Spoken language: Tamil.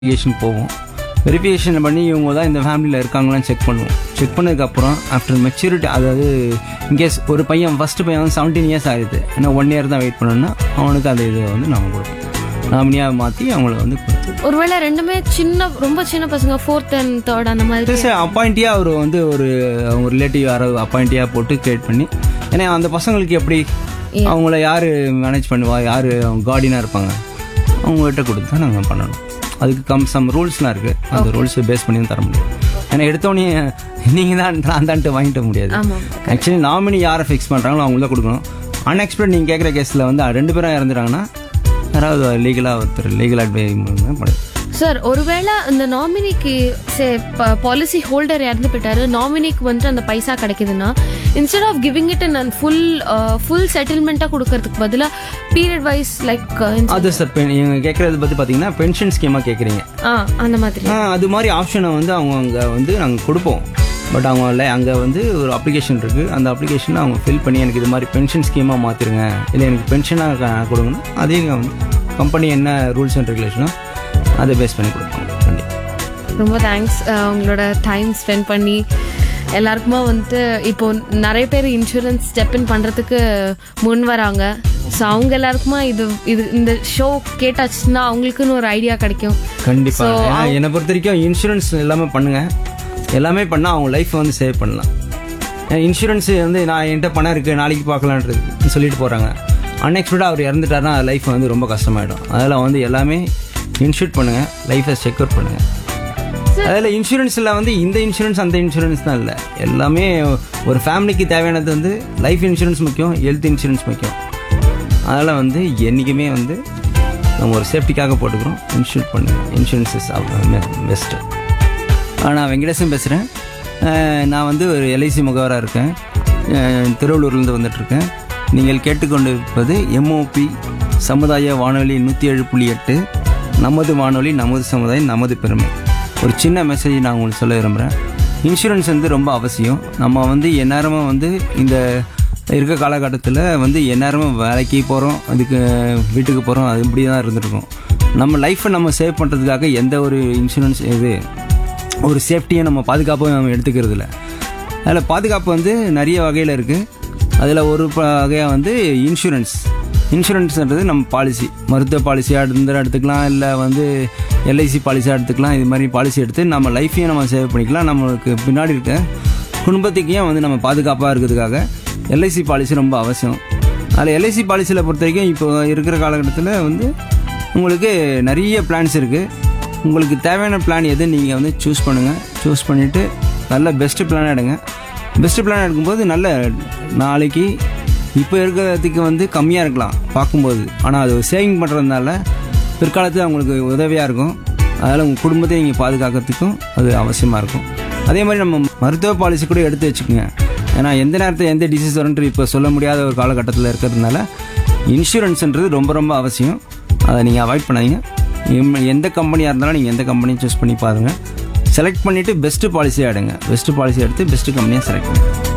வெரிஃபிகேஷன் போவோம் வெரிஃபிகேஷன் பண்ணி இவங்க தான் இந்த ஃபேமிலியில் இருக்காங்களான்னு செக் பண்ணுவோம் செக் பண்ணதுக்கப்புறம் ஆஃப்டர் மெச்சூரிட்டி அதாவது இன்கேஸ் ஒரு பையன் ஃபஸ்ட்டு பையன் வந்து செவன்டீன் இயர்ஸ் ஆகுது ஏன்னா ஒன் இயர் தான் வெயிட் பண்ணணும்னா அவனுக்கு அந்த இதை வந்து நாங்கள் கொடுப்போம் நாமினியாக மாற்றி அவங்கள வந்து கொடுத்து ஒருவேளை ரெண்டுமே சின்ன ரொம்ப சின்ன பசங்க ஃபோர்த் அண்ட் தேர்ட் அந்த மாதிரி சார் அப்பாயிண்டியாக அவர் வந்து ஒரு அவங்க ரிலேட்டிவ் யாராவது அப்பாயிண்டியாக போட்டு கிரியேட் பண்ணி ஏன்னா அந்த பசங்களுக்கு எப்படி அவங்கள யார் மேனேஜ் பண்ணுவா யார் அவங்க கார்டினாக இருப்பாங்க அவங்ககிட்ட கொடுத்து தான் நாங்கள் பண்ணணும் அதுக்கு கம் சம் ரூல்ஸ்லாம் இருக்குது அந்த ரூல்ஸ் பேஸ் பண்ணி தான் தர முடியும் ஏன்னா எடுத்தோடனே நீங்கள் தான் நான் தான்ட்டு வாங்கிட்ட முடியாது ஆமாம் ஆக்சுவலி நாமினி யாரை ஃபிக்ஸ் பண்ணுறாங்களோ அவங்கள கொடுக்கணும் அன்எக்ஸ்பெக்ட் நீங்கள் கேட்குற கேஸில் வந்து ரெண்டு பேரும் இறந்துட்டாங்கன்னா யாராவது லீகலாக ஒருத்தர் லீகல் அட்வைஸ் பண்ணுது சார் ஒருவேளை அந்த நாமினிக்கு பாலிசி ஹோல்டர் இறந்து போயிட்டாரு நாமினிக்கு வந்துட்டு அந்த பைசா கிடைக்குதுன்னா instead of giving it and full full செட்டில்மெண்ட்டாக கொடுக்கறதுக்கு பதிலாக பீரியட் வைஸ் லைக் அது சார் பெண் இவங்க கேட்குறது பற்றி பார்த்தீங்கன்னா பென்ஷன் ஸ்கீமாக கேட்குறீங்க ஆ அந்த மாதிரி ஆ, அது மாதிரி ஆப்ஷனை வந்து அவங்க அங்கே வந்து நாங்கள் கொடுப்போம் பட் அவங்க இல்லை அங்கே வந்து ஒரு அப்ளிகேஷன் இருக்குது அந்த அப்ளிகேஷனை அவங்க ஃபில் பண்ணி எனக்கு இது மாதிரி பென்ஷன் ஸ்கீமாக மாற்றிருங்க இல்லை எனக்கு பென்ஷனாக கொடுங்கன்னா அதையும் வந்து கம்பெனி என்ன ரூல்ஸ் அண்ட் ரெகுலேஷனோ அதை பேஸ் பண்ணி கொடுப்பாங்க கண்டிப்பாக ரொம்ப தேங்க்ஸ் உங்களோட டைம் ஸ்பெண்ட் பண்ணி எல்லாருக்குமே வந்துட்டு இப்போ நிறைய பேர் இன்சூரன்ஸ் ஸ்டெப் இன் பண்ணுறதுக்கு முன் வராங்க ஸோ அவங்க எல்லாருக்குமே இது இது இந்த ஷோ கேட்டாச்சுன்னா அவங்களுக்குன்னு ஒரு ஐடியா கிடைக்கும் கண்டிப்பாக ஏன்னா என்னை பொறுத்த வரைக்கும் இன்சூரன்ஸ் எல்லாமே பண்ணுங்க எல்லாமே பண்ணால் அவங்க லைஃப்பை வந்து சேவ் பண்ணலாம் இன்சூரன்ஸ் வந்து நான் என்கிட்ட பணம் இருக்குது நாளைக்கு பார்க்கலான்றது சொல்லிட்டு போகிறாங்க அன்எக்ஸ்பெக்டாக அவர் இறந்துட்டாருன்னா லைஃப் வந்து ரொம்ப கஷ்டமாயிடும் அதில் வந்து எல்லாமே இன்சூர் பண்ணுங்கள் லைஃப்பை செக்யூர் பண்ணுங்கள் அதில் இன்சூரன்ஸில் வந்து இந்த இன்சூரன்ஸ் அந்த இன்சூரன்ஸ் தான் இல்லை எல்லாமே ஒரு ஃபேமிலிக்கு தேவையானது வந்து லைஃப் இன்சூரன்ஸ் முக்கியம் ஹெல்த் இன்சூரன்ஸ் முக்கியம் அதனால் வந்து என்றைக்குமே வந்து நம்ம ஒரு சேஃப்டிக்காக போட்டுக்கிறோம் இன்சூர் பண்ணுங்கள் இன்சூரன்ஸ் இஸ் பெஸ்ட்டு நான் வெங்கடேசன் பேசுகிறேன் நான் வந்து ஒரு எல்ஐசி முகவராக இருக்கேன் அஹ், திருவள்ளூர்லேருந்து வந்துட்டுருக்கேன் நீங்கள் கேட்டுக்கொண்டிருப்பது எம்ஓபி சமுதாய வானொலி நூற்றி ஏழு புள்ளி எட்டு நமது வானொலி நமது சமுதாயம் நமது பெருமை ஒரு சின்ன மெசேஜ் நான் உங்களுக்கு சொல்ல விரும்புகிறேன் இன்சூரன்ஸ் வந்து ரொம்ப அவசியம் நம்ம வந்து எந்நேரமும் வந்து இந்த இருக்க காலகட்டத்தில் வந்து எந்நேரமும் வேலைக்கு போகிறோம் அதுக்கு வீட்டுக்கு போகிறோம் அது இப்படி தான் இருந்துருக்கோம் நம்ம லைஃப்பை நம்ம சேவ் பண்ணுறதுக்காக எந்த ஒரு இன்சூரன்ஸ் இது ஒரு சேஃப்டியை நம்ம பாதுகாப்பாக நம்ம எடுத்துக்கிறது இல்லை அதில் பாதுகாப்பு வந்து நிறைய வகையில் இருக்குது அதில் ஒரு வகையாக வந்து இன்சூரன்ஸ் இன்சூரன்ஸ்ன்றது நம்ம பாலிசி மருத்துவ பாலிசியாக இருந்து எடுத்துக்கலாம் இல்லை வந்து எல்ஐசி பாலிசியாக எடுத்துக்கலாம் இது மாதிரி பாலிசி எடுத்து நம்ம லைஃப்பையும் நம்ம சேவ் பண்ணிக்கலாம் நம்மளுக்கு பின்னாடி இருக்க குடும்பத்துக்கையும் வந்து நம்ம பாதுகாப்பாக இருக்கிறதுக்காக எல்ஐசி பாலிசி ரொம்ப அவசியம் அதில் எல்ஐசி பாலிசியில் பொறுத்த வரைக்கும் இப்போ இருக்கிற காலகட்டத்தில் வந்து உங்களுக்கு நிறைய பிளான்ஸ் இருக்குது உங்களுக்கு தேவையான பிளான் எது நீங்கள் வந்து சூஸ் பண்ணுங்கள் சூஸ் பண்ணிவிட்டு நல்ல பெஸ்ட்டு பிளான் எடுங்க பெஸ்ட்டு பிளான் எடுக்கும்போது நல்ல நாளைக்கு இப்போ இருக்கிறதுக்கு வந்து கம்மியாக இருக்கலாம் பார்க்கும்போது ஆனால் அது சேவிங் பண்ணுறதுனால பிற்காலத்தில் அவங்களுக்கு உதவியாக இருக்கும் அதனால் உங்கள் குடும்பத்தை நீங்கள் பாதுகாக்கிறதுக்கும் அது அவசியமாக இருக்கும் அதே மாதிரி நம்ம மருத்துவ பாலிசி கூட எடுத்து வச்சுக்கோங்க ஏன்னா எந்த நேரத்தில் எந்த டிசீஸ் வரும்ன்ட்டு இப்போ சொல்ல முடியாத ஒரு காலகட்டத்தில் இருக்கிறதுனால இன்சூரன்ஸ்ன்றது ரொம்ப ரொம்ப அவசியம் அதை நீங்கள் அவாய்ட் பண்ணாதீங்க எம்- எந்த கம்பெனியாக இருந்தாலும் நீங்கள் எந்த கம்பெனியும் சூஸ் பண்ணி பாருங்கள் செலக்ட் பண்ணிவிட்டு பெஸ்ட்டு பாலிசியாக எடுங்க பெஸ்ட்டு பாலிசி எடுத்து பெஸ்ட்டு கம்பெனியாக செலக்ட் பண்ணுங்கள்